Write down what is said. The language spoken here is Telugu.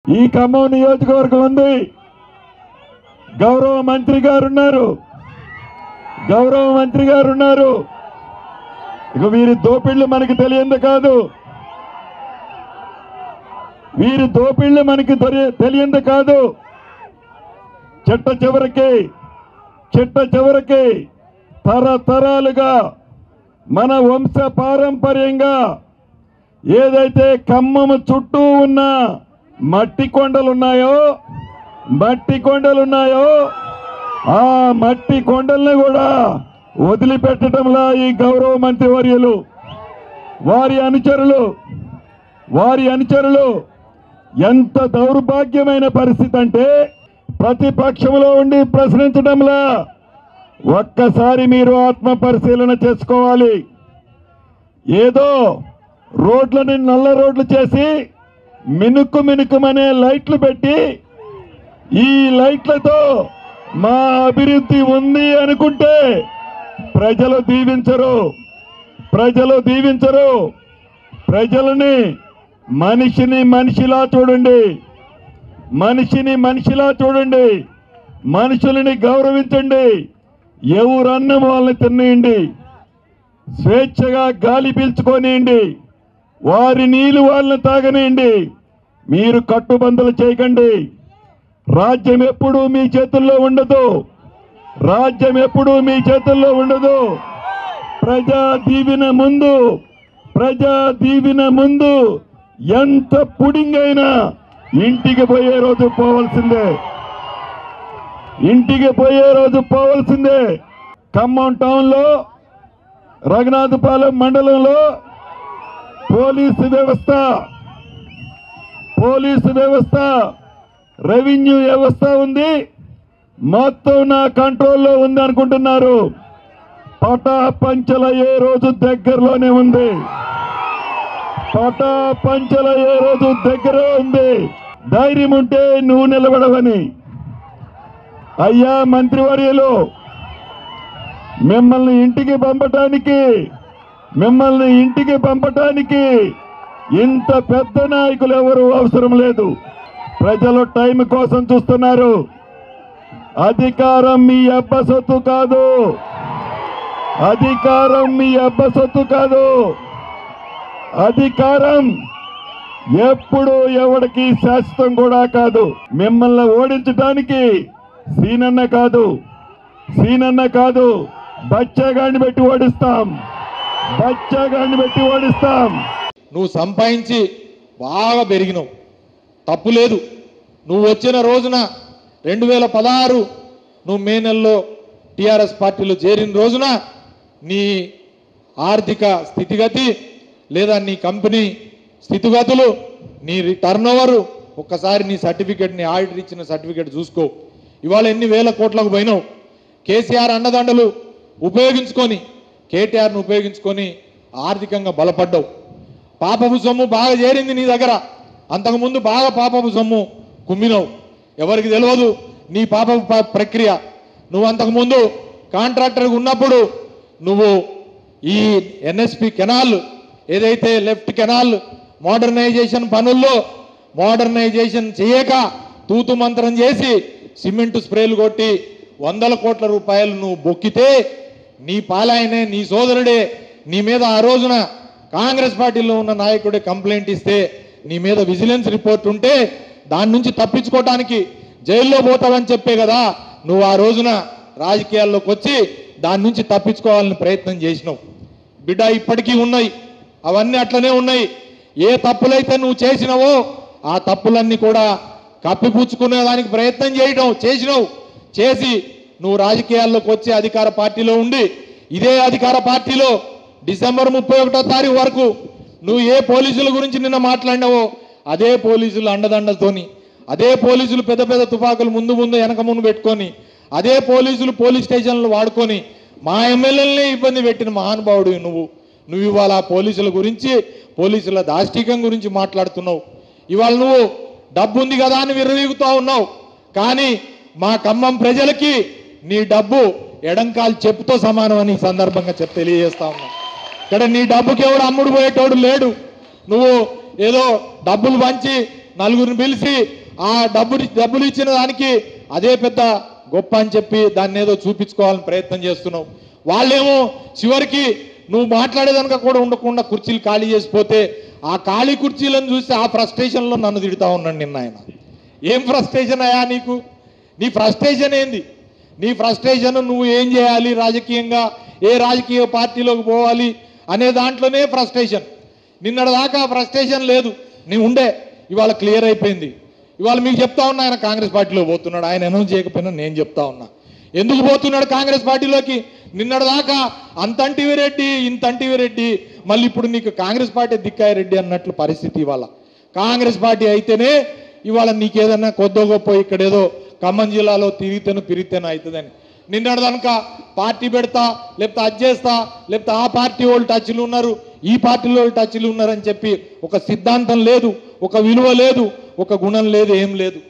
ఈ ఖమ్మం నియోజకవర్గం ఉంది గౌరవ మంత్రి గారు ఉన్నారు గౌరవ మంత్రి గారు ఉన్నారు ఇక వీరి దోపిళ్ళు మనకి తెలియంది కాదు వీరి దోపిళ్ళు మనకి తెలియ- తెలియంది కాదు చిట్ట చివరికి చిట్ట చివరికి తరతరాలుగా మన వంశ పారంపర్యంగా ఏదైతే ఖమ్మము చుట్టూ ఉన్న మట్టి కొండలు ఉన్నాయో మట్టి కొండలు ఉన్నాయో ఆ మట్టి కొండల్ని కూడా వదిలిపెట్టడంలా ఈ గౌరవ మంత్రివర్యులు వారి అనుచరులు వారి అనుచరులు ఎంత దౌర్భాగ్యమైన పరిస్థితి అంటే ప్రతిపక్షంలో ఉండి ప్రశ్నించడంలా ఒక్కసారి మీరు ఆత్మ పరిశీలన చేసుకోవాలి ఏదో రోడ్లని నల్ల రోడ్లు చేసి మినుక్కు మినుకుమనే లైట్లు పెట్టి ఈ లైట్లతో మా అభివృద్ధి ఉంది అనుకుంటే ప్రజలు దీవించరు ప్రజలు దీవించరు ప్రజలని మనిషిని మనిషిలా చూడండి మనిషిని మనిషిలా చూడండి మనుషులని గౌరవించండి ఎవరన్నం వాళ్ళని తినేయండి స్వేచ్ఛగా గాలి పీల్చుకోనియండి వారి నీళ్లు వాళ్ళని తాగనియండి మీరు కట్టుబందులు చేయకండి రాజ్యం ఎప్పుడూ మీ చేతుల్లో ఉండదు రాజ్యం ఎప్పుడూ మీ చేతుల్లో ఉండదు ప్రజా దీవెన ముందు ప్రజా దీవెన ముందు ఎంత పుడింగ్ అయినా ఇంటికి పోయే రోజు పోవాల్సిందే ఇంటికి పోయే రోజు పోవాల్సిందే ఖమ్మం టౌన్లో రఘునాథపాలెం మండలంలో పోలీసు వ్యవస్థ పోలీసు వ్యవస్థ రెవెన్యూ వ్యవస్థ ఉంది మొత్తం నా కంట్రోల్లో ఉంది అనుకుంటున్నారు పటా పంచల ఏ రోజు దగ్గరలోనే ఉంది పటా పంచల ఏ రోజు దగ్గర ఉంది ధైర్యం ఉంటే నువ్వు నిలబడవని అయ్యా మంత్రివర్యులు మిమ్మల్ని ఇంటికి పంపటానికి మిమ్మల్ని ఇంటికి పంపటానికి ఇంత పెద్ద నాయకులు ఎవరు అవసరం లేదు ప్రజలు టైం కోసం చూస్తున్నారు అధికారం మీ అబ్బ సొత్తు కాదు అధికారం మీ అబ్బ సొత్తు కాదు అధికారం ఎప్పుడు ఎవడికి శాశ్వతం కూడా కాదు మిమ్మల్ని ఓడించడానికి సీనన్న కాదు సీనన్న కాదు బచ్చగాడిని పెట్టి ఓడిస్తాం బచ్చగాడిని పెట్టి ఓడిస్తాం నువ్వు సంపాదించి బాగా పెరిగినావు తప్పు లేదు నువ్వు వచ్చిన రోజున రెండు వేల పదహారు నువ్వు మే నెలలో టీఆర్ఎస్ పార్టీలో చేరిన రోజున నీ ఆర్థిక స్థితిగతి లేదా నీ కంపెనీ స్థితిగతులు నీ టర్న్ ఓవర్ ఒక్కసారి నీ సర్టిఫికెట్ నీ ఆడిటర్ ఇచ్చిన సర్టిఫికెట్ చూసుకో ఇవాళ ఎన్ని వేల కోట్లకు పోయినావు కేసీఆర్ అండదండలు ఉపయోగించుకొని కేటీఆర్ను ఉపయోగించుకొని ఆర్థికంగా బలపడ్డావు పాపపు సొమ్ము బాగా చేరింది నీ దగ్గర అంతకుముందు బాగా పాపపు సొమ్ము కుమ్మినవు ఎవరికి తెలియదు నీ పాపపు ప- ప్రక్రియ నువ్వు అంతకుముందు కాంట్రాక్టర్గా ఉన్నప్పుడు నువ్వు ఈ ఎన్ఎస్పి కెనాల్ ఏదైతే లెఫ్ట్ కెనాల్ మోడర్నైజేషన్ పనుల్లో మోడర్నైజేషన్ చేయక తూతు మంత్రం చేసి సిమెంట్ స్ప్రేలు కొట్టి వందల కోట్ల రూపాయలు నువ్వు బొక్కితే నీ పాలాయనే నీ సోదరుడే నీ మీద ఆ రోజున కాంగ్రెస్ పార్టీలో ఉన్న నాయకుడే కంప్లైంట్ ఇస్తే నీ మీద విజిలెన్స్ రిపోర్ట్ ఉంటే దాని నుంచి తప్పించుకోవటానికి జైల్లో పోతావని చెప్పే కదా నువ్వు ఆ రోజున రాజకీయాల్లోకి వచ్చి దాని నుంచి తప్పించుకోవాలని ప్రయత్నం చేసినావు బిడ్డ ఇప్పటికీ ఉన్నాయి అవన్నీ అట్లనే ఉన్నాయి ఏ తప్పులైతే నువ్వు చేసినావో ఆ తప్పులన్నీ కూడా కప్పిపుచ్చుకునే దానికి ప్రయత్నం చేయడం చేసినావు చేసి నువ్వు రాజకీయాల్లోకి వచ్చి అధికార పార్టీలో ఉండి ఇదే అధికార పార్టీలో డిసెంబర్ ముప్పై ఒకటో తారీఖు వరకు నువ్వు ఏ పోలీసుల గురించి నిన్న మాట్లాడినావో అదే పోలీసులు అండదండలతోని అదే పోలీసులు పెద్ద పెద్ద తుపాకులు ముందు ముందు వెనక ముందు పెట్టుకొని అదే పోలీసులు పోలీస్ స్టేషన్లు వాడుకొని మా ఎమ్మెల్యేలనే ఇబ్బంది పెట్టిన మహానుభావుడు నువ్వు నువ్వు ఇవాళ ఆ పోలీసుల గురించి పోలీసుల దాష్టికం గురించి మాట్లాడుతున్నావు ఇవాళ నువ్వు డబ్బు ఉంది కదా అని విర్రవీగుతూ ఉన్నావు కానీ మా ఖమ్మం ప్రజలకి నీ డబ్బు ఎడంకాలు చెప్పుతో సమానం అని ఈ సందర్భంగా చెప్పి తెలియజేస్తా ఉన్నా ఇక్కడ నీ డబ్బుకి ఎవడు అమ్ముడు పోయేటోడు లేడు నువ్వు ఏదో డబ్బులు పంచి నలుగురిని పిలిచి ఆ డబ్బులు డబ్బులు ఇచ్చిన దానికి అదే పెద్ద గొప్ప అని చెప్పి దాన్ని ఏదో చూపించుకోవాలని ప్రయత్నం చేస్తున్నావు వాళ్ళేమో చివరికి నువ్వు మాట్లాడేదనక కూడా ఉండకుండా కుర్చీలు ఖాళీ చేసిపోతే ఆ ఖాళీ కుర్చీలను చూసి ఆ ఫ్రస్ట్రేషన్లో నన్ను తిడతా ఉన్నాడు నిన్న ఆయన ఏం ఫ్రస్ట్రేషన్ అయ్యా నీకు నీ ఫ్రస్ట్రేషన్ ఏంది నీ ఫ్రస్ట్రేషన్ నువ్వు ఏం చేయాలి రాజకీయంగా ఏ రాజకీయ పార్టీలోకి పోవాలి అనే దాంట్లోనే ఫ్రస్ట్రేషన్ నిన్నటి దాకా ఫ్రస్ట్రేషన్ లేదు నీ ఉండే ఇవాళ క్లియర్ అయిపోయింది ఇవాళ మీకు చెప్తా ఉన్నా ఆయన కాంగ్రెస్ పార్టీలో పోతున్నాడు ఆయన అనౌన్స్ చేయకపోయినా నేను చెప్తా ఉన్నా ఎందుకు పోతున్నాడు కాంగ్రెస్ పార్టీలోకి నిన్నటి దాకా అంతంటివి రెడ్డి ఇంతంటివి రెడ్డి మళ్ళీ ఇప్పుడు నీకు కాంగ్రెస్ పార్టీ దిక్కాయ రెడ్డి అన్నట్లు పరిస్థితి ఇవాళ కాంగ్రెస్ పార్టీ అయితేనే ఇవాళ నీకేదన్నా కొద్దో గొప్ప ఇక్కడ ఏదో ఖమ్మం జిల్లాలో తిరిగితేను పిరిగితేను అవుతుందని నిన్నటి కనుక పార్టీ పెడతా లేకపోతే అది చేస్తా లేకపోతే ఆ పార్టీ వాళ్ళు టచ్లు ఉన్నారు ఈ పార్టీలో వాళ్ళు టచ్లు ఉన్నారని చెప్పి ఒక సిద్ధాంతం లేదు ఒక విలువ లేదు ఒక గుణం లేదు ఏం లేదు